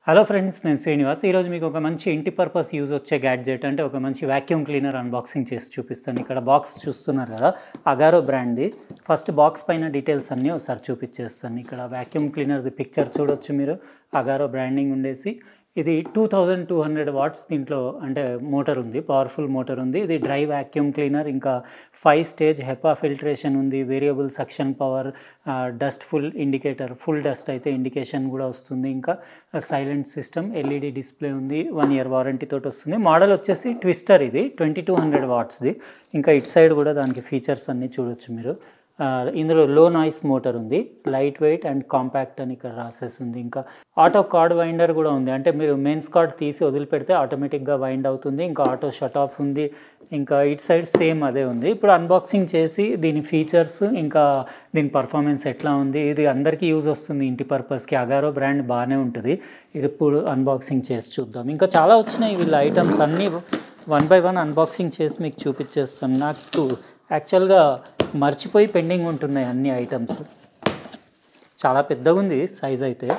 Hello friends నేను శ్రీనివాస్ ఈరోజు మీకు ఒక మంచి ఇంటి పర్పస్ యూజ్ వచ్చే గ్యాడ్జెట్ అంటే ఒక మంచి వ్యాక్యూమ్ క్లీనర్ అన్బాక్సింగ్ చేసి చూపిస్తాను ఇక్కడ బాక్స్ చూస్తున్నారు కదా అగారో బ్రాండ్ది ఫస్ట్ బాక్స్ పైన డీటెయిల్స్ అన్నీ ఒకసారి చూపించేస్తాను ఇక్కడ వ్యాక్యూమ్ క్లీనర్ది పిక్చర్ చూడొచ్చు మీరు అగారో బ్రాండింగ్ ఉండేసి ఇది two thousand two hundred watts దీంట్లో అంటే మోటార్ ఉంది పవర్ఫుల్ మోటార్ ఉంది ఇది డ్రై వ్యాక్యూమ్ క్లీనర్ ఇంకా ఫైవ్ స్టేజ్ హెపా ఫిల్టరేషన్ ఉంది variable suction power dust full indicator full dust అయితే ఇండికేషన్ కూడా వస్తుంది ఇంకా సైలెంట్ సిస్టమ్ ఎల్ఈడి డిస్ప్లే ఉంది వన్ ఇయర్ వారంటీ తోటి వస్తుంది మోడల్ వచ్చేసి ట్విస్టర్ ఇది ట్వంటీ టూ హండ్రెడ్ వాట్స్ది ఇంకా ఇటు సైడ్ కూడా దానికి ఫీచర్స్ అన్నీ చూడొచ్చు మీరు ఆ, ఇందులో లో నాయిస్ మోటార్ ఉంది లైట్ వెయిట్ అండ్ కాంపాక్ట్ అని ఇక్కడ రాసేసి ఉంది ఇంకా ఆటో కార్డ్ వైండర్ కూడా ఉంది అంటే మీరు మెయిన్స్ కార్డ్ తీసి వదిలిపెడితే ఆటోమేటిక్గా వైండ్ అవుతుంది ఇంకా ఆటో షట్ ఆఫ్ ఉంది ఇంకా ఇటు సైడ్ సేమ్ అదే ఉంది ఇప్పుడు అన్బాక్సింగ్ చేసి దీని ఫీచర్స్ ఇంకా దీని పర్ఫార్మెన్స్ ఎట్లా ఉంది ఇది అందరికీ యూజ్ వస్తుంది ఇంటి పర్పస్కి అగారో బ్రాండ్ బాగానే ఉంటుంది ఇది ఇప్పుడు అన్బాక్సింగ్ చేసి చూద్దాం ఇంకా చాలా వచ్చినాయి వీళ్ళ ఐటమ్స్ అన్నీ వన్ బై వన్ అన్బాక్సింగ్ చేసి మీకు చూపించేస్తాను నాకు యాక్చువల్గా మర్చిపోయి పెండింగ్ ఉంటున్నాయి అన్ని ఐటమ్స్ చాలా పెద్దగా ఉంది సైజ్ అయితే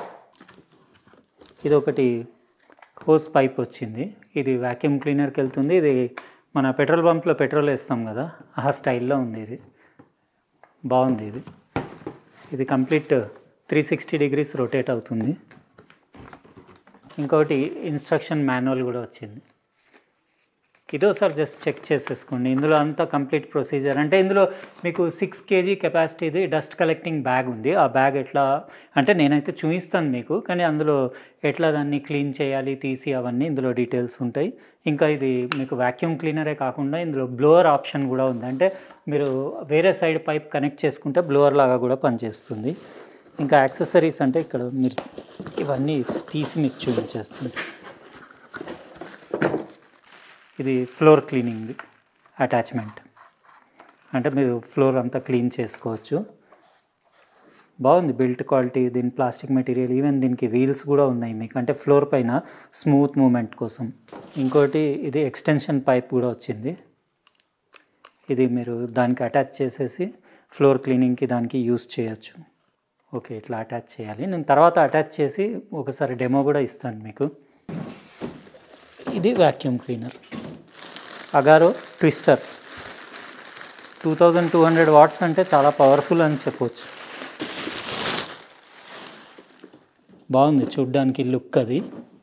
ఇది ఒకటి హోస్ పైప్ వచ్చింది ఇది వ్యాక్యూమ్ క్లీనర్కి వెళ్తుంది ఇది మన పెట్రోల్ బంప్లో పెట్రోల్ వేస్తాం కదా ఆ స్టైల్లో ఉంది ఇది బాగుంది ఇది ఇది complete three sixty degrees rotate అవుతుంది ఇంకోటి ఇన్స్ట్రక్షన్ మాన్యువల్ కూడా వచ్చింది ఇది ఒకసారి జస్ట్ చెక్ చేసేసుకోండి ఇందులో అంతా కంప్లీట్ ప్రొసీజర్ అంటే ఇందులో మీకు సిక్స్ కేజీ కెపాసిటీది డస్ట్ కలెక్టింగ్ బ్యాగ్ ఉంది ఆ బ్యాగ్ ఎట్లా అంటే నేనైతే చూపిస్తాను మీకు కానీ అందులో ఎట్లా దాన్ని క్లీన్ చేయాలి తీసి అవన్నీ ఇందులో డీటెయిల్స్ ఉంటాయి ఇంకా ఇది మీకు వ్యాక్యూమ్ క్లీనరే కాకుండా ఇందులో బ్లోవర్ ఆప్షన్ కూడా ఉంది అంటే మీరు వేరే సైడ్ పైప్ కనెక్ట్ చేసుకుంటే బ్లోవర్ లాగా కూడా పనిచేస్తుంది ఇంకా యాక్సెసరీస్ అంటే ఇక్కడ మీరు ఇవన్నీ తీసి మీకు చూపించేస్తుంది ఇది ఫ్లోర్ క్లీనింగ్ అటాచ్మెంట్ అంటే మీరు ఫ్లోర్ అంతా క్లీన్ చేసుకోవచ్చు బాగుంది బిల్ట్ క్వాలిటీ దీని ప్లాస్టిక్ మెటీరియల్ ఈవెన్ దీనికి వీల్స్ కూడా ఉన్నాయి మీకు అంటే ఫ్లోర్ పైన స్మూత్ మూమెంట్ కోసం ఇంకోటి ఇది ఎక్స్టెన్షన్ పైప్ కూడా వచ్చింది ఇది మీరు దానికి అటాచ్ చేసేసి ఫ్లోర్ క్లీనింగ్కి దానికి యూస్ చేయొచ్చు ఓకే ఇట్లా అటాచ్ చేయాలి నేను తర్వాత అటాచ్ చేసి ఒకసారి డెమో కూడా ఇస్తాను మీకు ఇది vacuum cleaner Agaro twister two thousand two hundred watts అంటే చాలా పవర్ఫుల్ అని చెప్పవచ్చు బాగుంది చూడ్డానికి లుక్ అది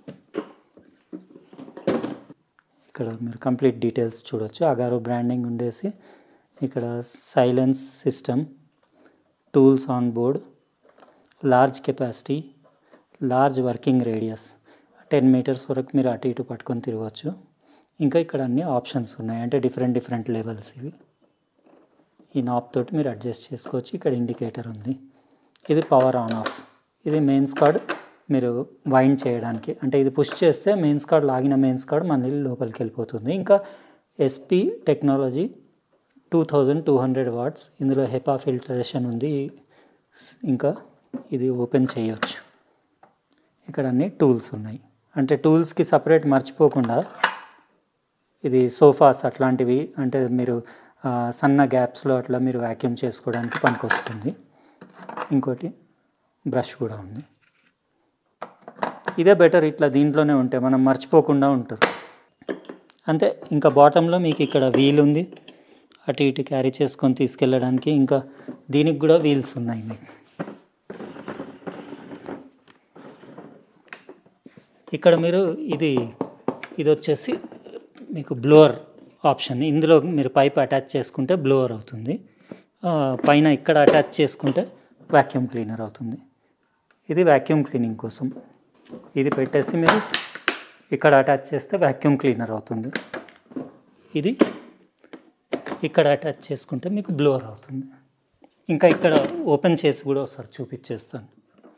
ఇక్కడ మీరు కంప్లీట్ డీటెయిల్స్ చూడొచ్చు అగారో బ్రాండింగ్ ఉండేసి ఇక్కడ silence system tools on board large capacity large working radius ten metres వరకు మీరు అటు ఇటు పట్టుకొని తిరగవచ్చు ఇంకా ఇక్కడ అన్ని ఆప్షన్స్ ఉన్నాయి అంటే డిఫరెంట్ డిఫరెంట్ లెవెల్స్ ఇవి ఈ నాప్ తోటి మీరు అడ్జస్ట్ చేసుకోవచ్చు ఇక్కడ ఇండికేటర్ ఉంది ఇది పవర్ ఆన్ ఆఫ్ ఇది మెయిన్స్ కార్డ్ మీరు వైండ్ చేయడానికి అంటే ఇది పుష్ చేస్తే మెయిన్స్ కార్డ్ లాగిన మెయిన్స్ కార్డ్ మళ్ళీ లోపలికి వెళ్ళిపోతుంది ఇంకా SP technology two thousand two hundred watts ఇందులో హెపా ఫిల్టరేషన్ ఉంది ఇంకా ఇది ఓపెన్ చేయొచ్చు ఇక్కడ అన్ని టూల్స్ ఉన్నాయి అంటే టూల్స్కి సపరేట్ మర్చిపోకుండా ఇది సోఫాస్ అట్లాంటివి అంటే మీరు ఆ, సన్న గ్యాప్స్లో అట్లా మీరు వ్యాక్యూమ్ చేసుకోవడానికి పనికొస్తుంది ఇంకోటి బ్రష్ కూడా ఉంది ఇదే బెటర్ ఇట్లా దీంట్లోనే ఉంటే మనం మర్చిపోకుండా ఉంటుంది అంతే ఇంకా బాటంలో మీకు ఇక్కడ వీల్ ఉంది అటు ఇటు క్యారీ చేసుకొని తీసుకెళ్ళడానికి ఇంకా దీనికి కూడా వీల్స్ ఉన్నాయి మీకు ఇక్కడ మీరు ఇది ఇది వచ్చేసి మీకు బ్లోవర్ ఆప్షన్ ఇందులో మీరు పైప్ అటాచ్ చేసుకుంటే బ్లోవర్ అవుతుంది ఆ, పైన ఇక్కడ అటాచ్ చేసుకుంటే వ్యాక్యూమ్ క్లీనర్ అవుతుంది ఇది వ్యాక్యూమ్ క్లీనింగ్ కోసం ఇది పెట్టేసి మీరు ఇక్కడ అటాచ్ చేస్తే వ్యాక్యూమ్ క్లీనర్ అవుతుంది ఇది ఇక్కడ అటాచ్ చేసుకుంటే మీకు బ్లోవర్ అవుతుంది ఇంకా ఇక్కడ ఓపెన్ చేసి కూడా ఒకసారి చూపించేస్తాను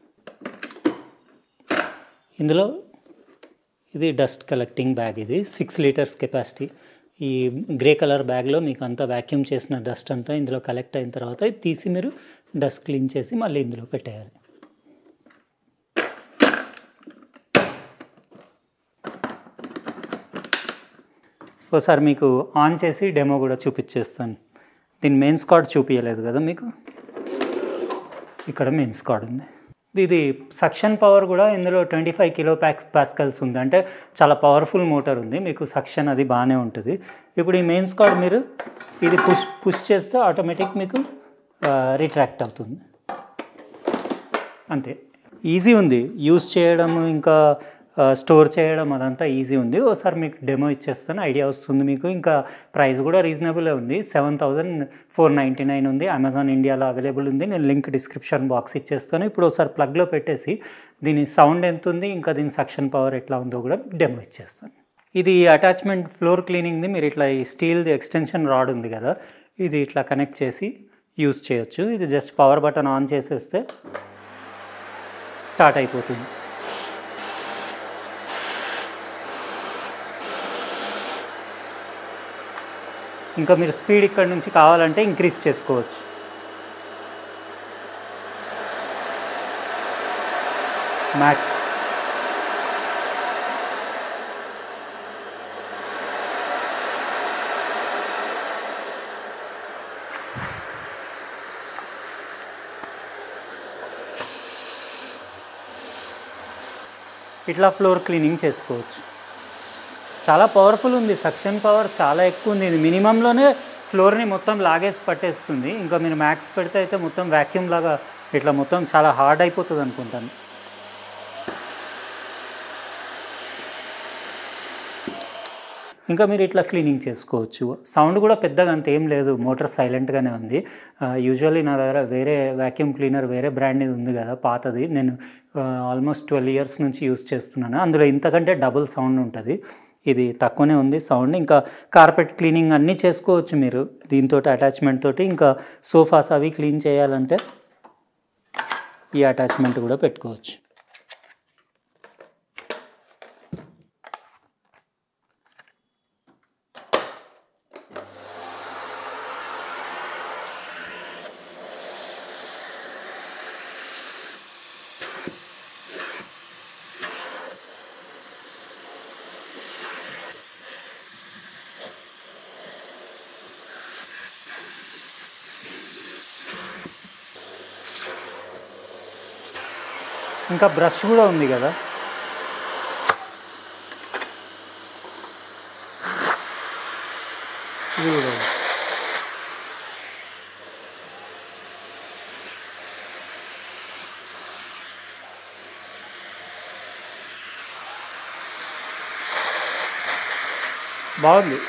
ఇందులో ఇది డస్ట్ కలెక్టింగ్ బ్యాగ్ ఇది సిక్స్ లీటర్స్ కెపాసిటీ ఈ గ్రే కలర్ బ్యాగ్లో మీకు అంతా వ్యాక్యూమ్ చేసిన డస్ట్ అంతా ఇందులో కలెక్ట్ అయిన తర్వాత ఇది తీసి మీరు డస్ట్ క్లీన్ చేసి మళ్ళీ ఇందులో పెట్టేయాలి ఒకసారి మీకు ఆన్ చేసి డెమో కూడా చూపించేస్తాను దీని మెయిన్స్ కార్డ్ చూపించలేదు కదా మీకు ఇక్కడ మెయిన్స్ కార్డ్ ఉంది ఇది సక్షన్ పవర్ కూడా ఇందులో twenty five kilo packs pascals ఉంది అంటే చాలా పవర్ఫుల్ మోటార్ ఉంది మీకు సక్షన్ అది బాగానే ఉంటుంది ఇప్పుడు ఈ మెయిన్స్ కార్డ్ మీరు ఇది పుష్ పుష్ చేస్తే ఆటోమేటిక్ మీకు రిట్రాక్ట్ అవుతుంది అంతే ఈజీ ఉంది యూస్ చేయడం ఇంకా స్టోర్ చేయడం అదంతా ఈజీ ఉంది ఒకసారి మీకు డెమో ఇచ్చేస్తాను ఐడియా వస్తుంది మీకు ఇంకా ప్రైస్ కూడా రీజనబుల్ ఉంది seven thousand four ninety nine ఉంది అమెజాన్ ఇండియాలో అవైలబుల్ ఉంది నేను లింక్ డిస్క్రిప్షన్ బాక్స్ ఇచ్చేస్తాను ఇప్పుడు ఒకసారి ప్లగ్లో పెట్టేసి దీని సౌండ్ ఎంత ఉంది ఇంకా దీని సక్షన్ పవర్ ఎట్లా ఉందో కూడా మీకు డెమో ఇచ్చేస్తాను ఇది అటాచ్మెంట్ ఫ్లోర్ క్లీనింగ్ది మీరు ఇట్లా ఈ స్టీల్ది ఎక్స్టెన్షన్ రాడ్ ఉంది కదా ఇది ఇట్లా కనెక్ట్ చేసి యూస్ చేయొచ్చు ఇది జస్ట్ పవర్ బటన్ ఆన్ చేసేస్తే స్టార్ట్ అయిపోతుంది ఇంకా మీరు స్పీడ్ ఇక్కడ నుంచి కావాలంటే ఇంక్రీజ్ చేసుకోవచ్చు మ్యాక్స్ ఇట్లా ఫ్లోర్ క్లీనింగ్ చేసుకోవచ్చు చాలా పవర్ఫుల్ ఉంది సక్షన్ పవర్ చాలా ఎక్కువ ఉంది ఇది మినిమంలోనే ఫ్లోర్ని మొత్తం లాగేసి పట్టేస్తుంది ఇంకా మీరు మ్యాక్స్ పెడితే అయితే మొత్తం వ్యాక్యూమ్ లాగా ఇట్లా మొత్తం చాలా హార్డ్ అయిపోతుంది అనుకుంటాను ఇంకా మీరు ఇట్లా క్లీనింగ్ చేసుకోవచ్చు సౌండ్ కూడా పెద్దగా అంత ఏం లేదు మోటార్ సైలెంట్గానే ఉంది యూజువల్లీ నా దగ్గర వేరే వ్యాక్యూమ్ క్లీనర్ వేరే బ్రాండ్ ఉంది కదా పాతది నేను ఆల్మోస్ట్ ట్వెల్వ్ ఇయర్స్ నుంచి యూస్ చేస్తున్నాను అందులో ఇంతకంటే డబుల్ సౌండ్ ఉంటుంది ఇది తక్కువనే ఉంది సౌండ్ ఇంకా కార్పెట్ క్లీనింగ్ అన్నీ చేసుకోవచ్చు మీరు దీంతో అటాచ్మెంట్ తోటి ఇంకా సోఫాస్ అవి క్లీన్ చేయాలంటే ఈ అటాచ్మెంట్ కూడా పెట్టుకోవచ్చు ఇంకా బ్రష్ కూడా ఉంది కదా ఇది కూడా ఉంది. బాగుంది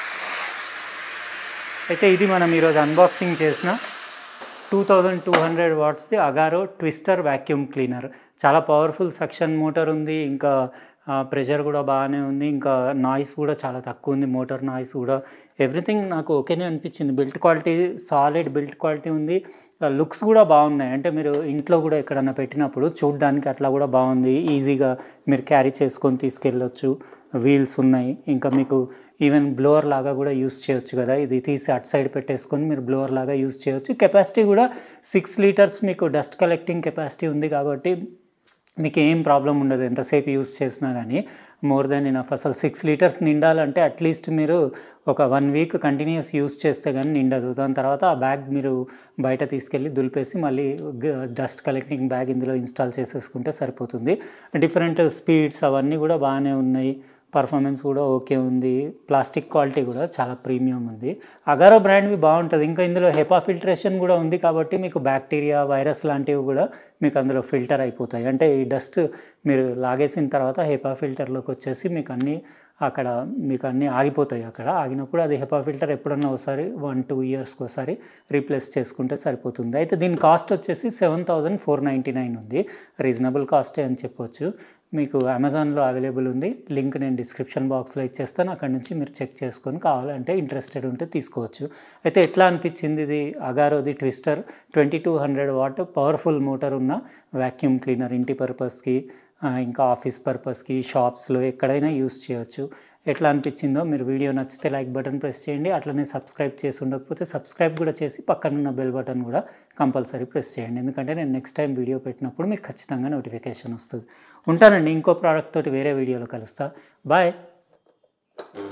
అయితే ఇది మనం ఈరోజు అన్బాక్సింగ్ చేసిన టూ థౌజండ్ టూ హండ్రెడ్ వాట్స్ది అగారో ట్విస్టర్ వ్యాక్యూమ్ క్లీనర్ చాలా పవర్ఫుల్ సక్షన్ మోటార్ ఉంది ఇంకా ప్రెషర్ కూడా బాగానే ఉంది ఇంకా నాయిస్ కూడా చాలా తక్కువ ఉంది మోటార్ నాయిస్ కూడా ఎవ్రీథింగ్ నాకు ఓకేనే అనిపించింది built quality solid built quality ఉంది లుక్స్ కూడా బాగున్నాయి అంటే మీరు ఇంట్లో కూడా ఎక్కడన్నా పెట్టినప్పుడు చూడడానికి అట్లా కూడా బాగుంది ఈజీగా మీరు క్యారీ చేసుకొని తీసుకెళ్ళొచ్చు వీల్స్ ఉన్నాయి ఇంకా మీకు ఈవెన్ బ్లోవర్ లాగా కూడా యూస్ చేయొచ్చు కదా ఇది తీసి అటు సైడ్ పెట్టేసుకొని మీరు బ్లోవర్ లాగా యూస్ చేయొచ్చు కెపాసిటీ కూడా సిక్స్ లీటర్స్ మీకు డస్ట్ కలెక్టింగ్ కెపాసిటీ ఉంది కాబట్టి మీకు ఏం ప్రాబ్లం ఉండదు ఎంతసేపు యూస్ చేసినా కానీ మోర్ దెన్ ఇనఫ్ అసలు సిక్స్ లీటర్స్ నిండాలంటే అట్లీస్ట్ మీరు ఒక వన్ వీక్ కంటిన్యూస్ యూస్ చేస్తే కానీ నిండదు దాని తర్వాత ఆ బ్యాగ్ మీరు బయట తీసుకెళ్ళి దులిపేసి మళ్ళీ డస్ట్ కలెక్టింగ్ బ్యాగ్ ఇందులో ఇన్స్టాల్ చేసేసుకుంటే సరిపోతుంది డిఫరెంట్ స్పీడ్స్ అవన్నీ కూడా బాగానే ఉన్నాయి పర్ఫార్మెన్స్ కూడా ఓకే ఉంది ప్లాస్టిక్ క్వాలిటీ కూడా చాలా ప్రీమియం ఉంది అగారో బ్రాండ్వి బాగుంటుంది ఇంకా ఇందులో హెపా ఫిల్టరేషన్ కూడా ఉంది కాబట్టి మీకు బ్యాక్టీరియా వైరస్ లాంటివి కూడా మీకు అందులో ఫిల్టర్ అయిపోతాయి అంటే ఈ డస్ట్ మీరు లాగేసిన తర్వాత హెపా ఫిల్టర్లోకి వచ్చేసి మీకు అన్నీ అక్కడ మీకు అన్నీ ఆగిపోతాయి అక్కడ ఆగినప్పుడు అది హెపా ఫిల్టర్ ఎప్పుడన్నా ఒకసారి వన్ టూ ఇయర్స్కి ఒకసారి రీప్లేస్ చేసుకుంటే సరిపోతుంది అయితే దీని కాస్ట్ వచ్చేసి seven thousand four ninety nine ఉంది రీజనబుల్ కాస్టే అని చెప్పొచ్చు మీకు అమెజాన్లో అవైలబుల్ ఉంది లింక్ నేను డిస్క్రిప్షన్ బాక్స్లో ఇచ్చేస్తాను అక్కడ నుంచి మీరు చెక్ చేసుకొని కావాలంటే ఇంట్రెస్టెడ్ ఉంటే తీసుకోవచ్చు అయితే ఎట్లా అనిపించింది ఇది అగారోది twister twenty two hundred watt powerful motor ఉన్న వ్యాక్యూమ్ క్లీనర్ ఇంటి పర్పస్కి ఇంకా ఆఫీస్ పర్పస్కి షాప్స్లో ఎక్కడైనా యూస్ చేయొచ్చు ఎట్లా అనిపించిందో మీరు వీడియో నచ్చితే లైక్ బటన్ ప్రెస్ చేయండి అట్లనే సబ్స్క్రైబ్ చేసి ఉండకపోతే సబ్స్క్రైబ్ కూడా చేసి పక్కన ఉన్న బెల్ బటన్ కూడా కంపల్సరీ ప్రెస్ చేయండి ఎందుకంటే నేను నెక్స్ట్ టైం వీడియో పెట్టినప్పుడు మీకు ఖచ్చితంగా నోటిఫికేషన్ వస్తుంది ఉంటానండి ఇంకో ప్రోడక్ట్ తోటి వేరే వీడియోలో కలుస్తా బాయ్